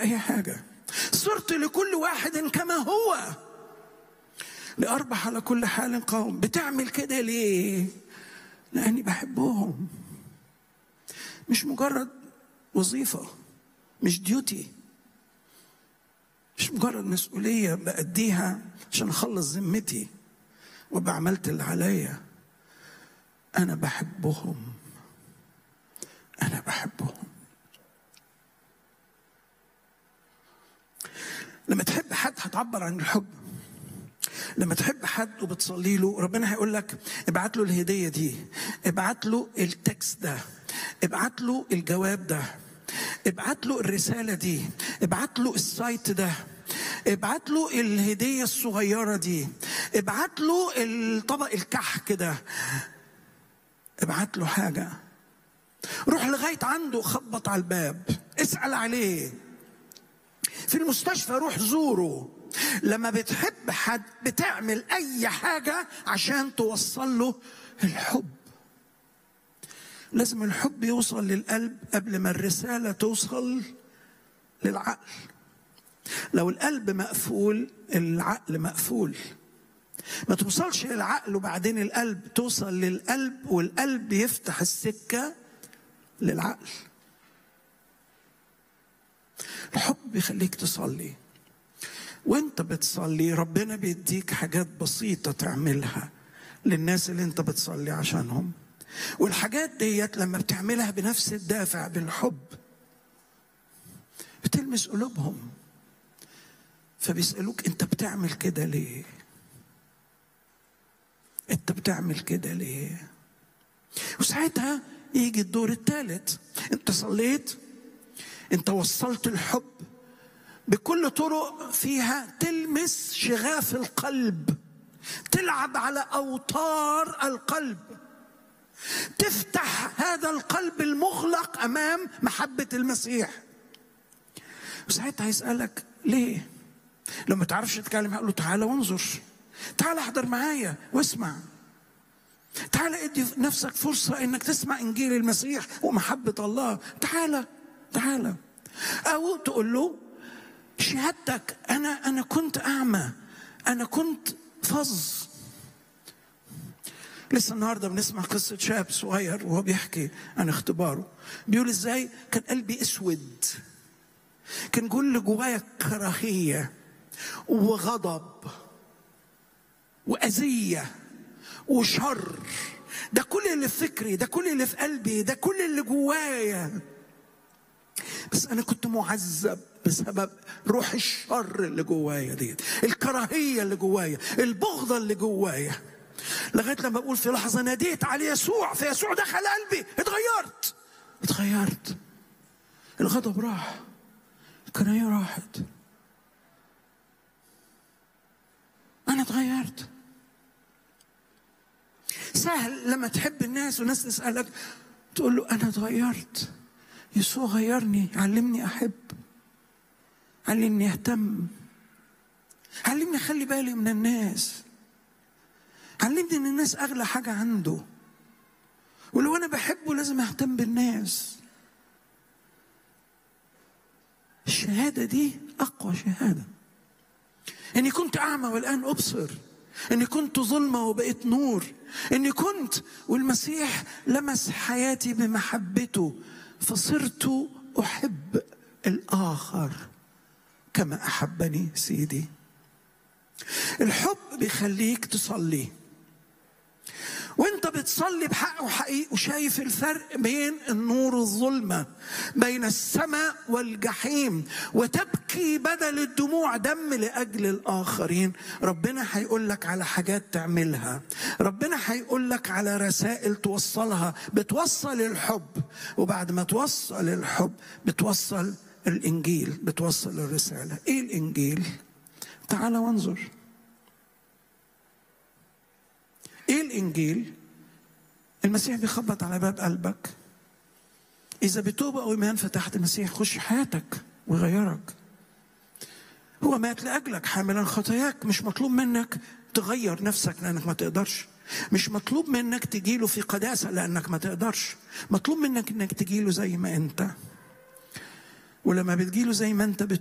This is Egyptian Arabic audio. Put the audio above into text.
اي حاجه صرت لكل واحد كما هو لاربح على كل حال قوم بتعمل كده ليه لاني بحبهم مش مجرد وظيفه مش ديوتي مش مجرد مسؤوليه باديها عشان اخلص ذمتي وابقى عملت اللي عليا انا بحبهم انا بحبهم لما تحب حد هتعبر عن الحب لما تحب حد وبتصلي له ربنا هيقول لك ابعت له الهديه دي ابعت له التكست ده ابعت له الجواب ده ابعت له الرساله دي ابعت له السايت ده ابعت له الهديه الصغيره دي ابعت له الطبق الكحك ده ابعت له حاجه روح لغايه عنده خبط على الباب اسال عليه في المستشفى روح زوره لما بتحب حد بتعمل اي حاجه عشان توصل له الحب لازم الحب يوصل للقلب قبل ما الرساله توصل للعقل لو القلب مقفول العقل مقفول ما توصلش للعقل وبعدين القلب توصل للقلب والقلب يفتح السكه للعقل الحب بيخليك تصلي وانت بتصلي ربنا بيديك حاجات بسيطه تعملها للناس اللي انت بتصلي عشانهم والحاجات ديت لما بتعملها بنفس الدافع بالحب بتلمس قلوبهم فبيسألوك انت بتعمل كده ليه انت بتعمل كده ليه وساعتها يجي الدور الثالث انت صليت انت وصلت الحب بكل طرق فيها تلمس شغاف القلب تلعب على اوتار القلب تفتح هذا القلب المغلق امام محبه المسيح وساعتها هيسالك ليه لو ما تعرفش تتكلم هقول له تعالى وانظر تعالى احضر معايا واسمع تعالى ادي نفسك فرصة انك تسمع انجيل المسيح ومحبة الله تعالى تعالى او تقول له شهادتك انا انا كنت اعمى انا كنت فظ لسه النهارده بنسمع قصة شاب صغير وهو بيحكي عن اختباره بيقول ازاي كان قلبي اسود كان كل جوايا كراهية وغضب وأذية وشر ده كل اللي في فكري ده كل اللي في قلبي ده كل اللي جوايا بس أنا كنت معذب بسبب روح الشر اللي جوايا دي الكراهية اللي جوايا البغضة اللي جوايا لغاية لما بقول في لحظة ناديت على يسوع فيسوع دخل قلبي اتغيرت اتغيرت الغضب راح الكراهية راحت أنا اتغيرت سهل لما تحب الناس والناس تسألك تقول له أنا اتغيرت يسوع غيرني علمني أحب علمني أهتم علمني أخلي بالي من الناس علمني إن الناس أغلى حاجة عنده ولو أنا بحبه لازم أهتم بالناس الشهادة دي أقوى شهادة إني كنت أعمى والآن أبصر إني كنت ظلمة وبقيت نور إني كنت والمسيح لمس حياتي بمحبته فصرت أحب الآخر كما أحبني سيدي الحب بيخليك تصلي وانت بتصلي بحق وحقيقي وشايف الفرق بين النور والظلمة بين السماء والجحيم وتبكي بدل الدموع دم لأجل الآخرين ربنا هيقول لك على حاجات تعملها ربنا هيقول لك على رسائل توصلها بتوصل الحب وبعد ما توصل الحب بتوصل الإنجيل بتوصل الرسالة إيه الإنجيل؟ تعال وانظر ايه الانجيل المسيح بيخبط على باب قلبك اذا بتوبه او ايمان فتحت المسيح خش حياتك ويغيرك هو مات لاجلك حاملا خطاياك مش مطلوب منك تغير نفسك لانك ما تقدرش مش مطلوب منك تجيله في قداسه لانك ما تقدرش مطلوب منك انك تجيله زي ما انت ولما بتجيله زي ما انت بت